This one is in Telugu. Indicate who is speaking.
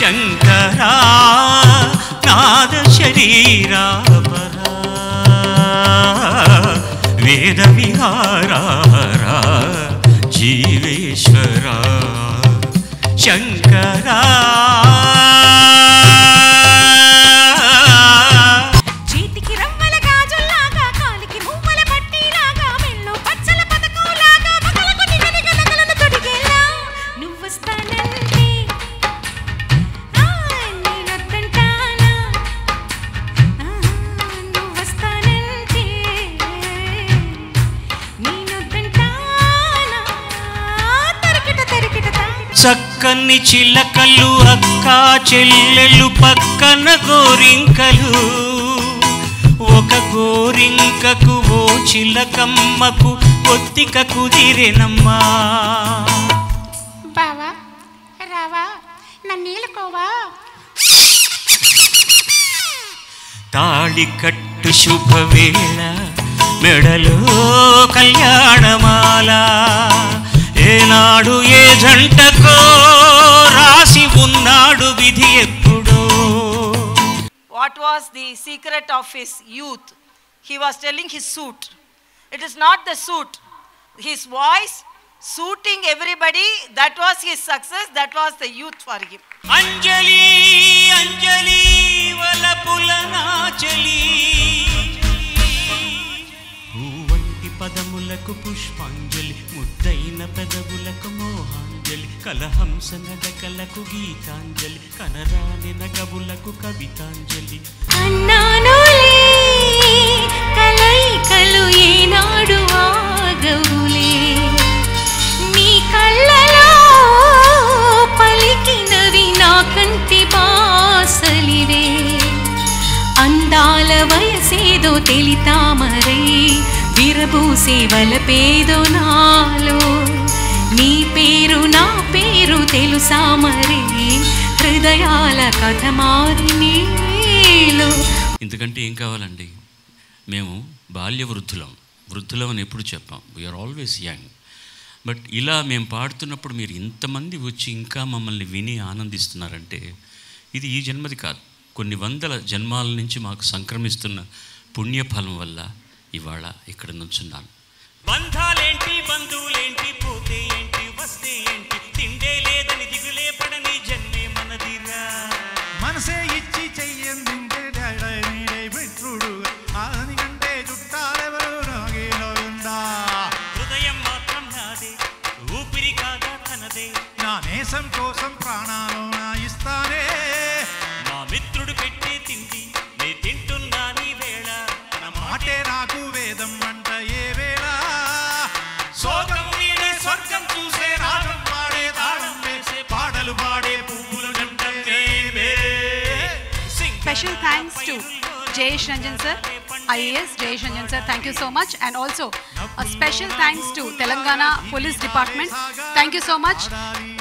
Speaker 1: శంకరా నాద శరీరాపరా వేద విహారా జీవేశ్వరా శంకరా
Speaker 2: చేతికి రవ్వల గాజుల్లాగా కాలికి మువ్వల పట్టీలాగా మెల్లో పచ్చల పథకంలాగా పగలకు నిగని గలగలను తొడిగేలా నువ్వొస్తానంటే ఆ, నేనొద్దంటానా ఆ, నువ్వొస్తానంటే నేనొద్దంటానా తరికిట తరికిట తా
Speaker 1: చక్కని చిలకలు అక్క చెల్లెలు పక్కన గోరింకలు ఒక గోరింకకు ఓ చిలకమ్మకు ఒత్తిక కుదిరెనమ్మా
Speaker 2: బావా రావా నన్ను నీళ్ళకోవా
Speaker 1: తాళి కట్టు శుభవేళ మెడలో కళ్యాణమాల ఏనాడు ఏ జంటకో రాసి ఉన్నాడు విధి ఎప్పుడో
Speaker 3: what was the secret of his youth. He was telling his suit. It is not the suit. His voice suiting everybody, that was his success, that was the youth for him.
Speaker 1: అంజలి అంజలి వలపుల నాచలి పూవంటి పదములకు పుష్పాంజలి ముద్దైన పెదవులకు మోహాంజలి కలహంస నడకలకు గీతాంజలి కనరాని నగవులకు కవితాంజలి
Speaker 2: అన్నానులే కలయికలు ఏనాడు ఆగవులే నీ కళ్ళలో పలికినవి నా కంటి బాసలివే అందాల వయసేదో తెలితామరై విరబూసే వలపేదో నాలో నీ పేరు నా పేరు తెలుసా మరి హృదయాల కథ మారి నీలో
Speaker 1: ఇంతకంటే ఏం కావాలండి మేము బాల్య వృద్ధులం వృద్ధులం అని ఎప్పుడు చెప్పాం వీఆర్ ఆల్వేస్ యంగ్ బట్ ఇలా మేము పాడుతున్నప్పుడు మీరు ఇంతమంది వచ్చి ఇంకా మమ్మల్ని విని ఆనందిస్తున్నారంటే ఇది ఈ జన్మది కాదు కొన్ని వందల జన్మాల నుంచి మాకు సంక్రమిస్తున్న పుణ్యఫలం వల్ల ఇవాళ ఇక్కడ నుంచున్నాను బంధాలేంటి బంధువులేంటి పోతే ఏంటి వస్తే ఏంటి తిండే లేదని దిగులే పడని జన్మే మనదిరా
Speaker 4: మనసే ఇచ్చి చెయ్యందింటే డాడై మీరే మిత్రుడు ఆనికంటే చుట్టాలెవరు నాగేనోందా
Speaker 1: హృదయం మాత్రం నాదే ఊపిరి కాదా తనదే
Speaker 4: నా నేసం కోసం ప్రాణాలు నా ఇస్తానే
Speaker 1: మా మిత్రుడు పెట్టే తిండి నే తింటున్నా నీ వేళ తన
Speaker 4: మాటే నాకు వేదం అంట ఏ వేళ
Speaker 1: సోగం వీడే స్వర్గం చూసే రాగం
Speaker 4: పాడే తాళం వేసే పాటలు పాడే పువ్వుల గంట
Speaker 5: Special thanks to Jayesh Ranjan sir, IAS Jayesh Ranjan sir, thank you so much. And also a special thanks to Telangana Police Department. Thank you so much.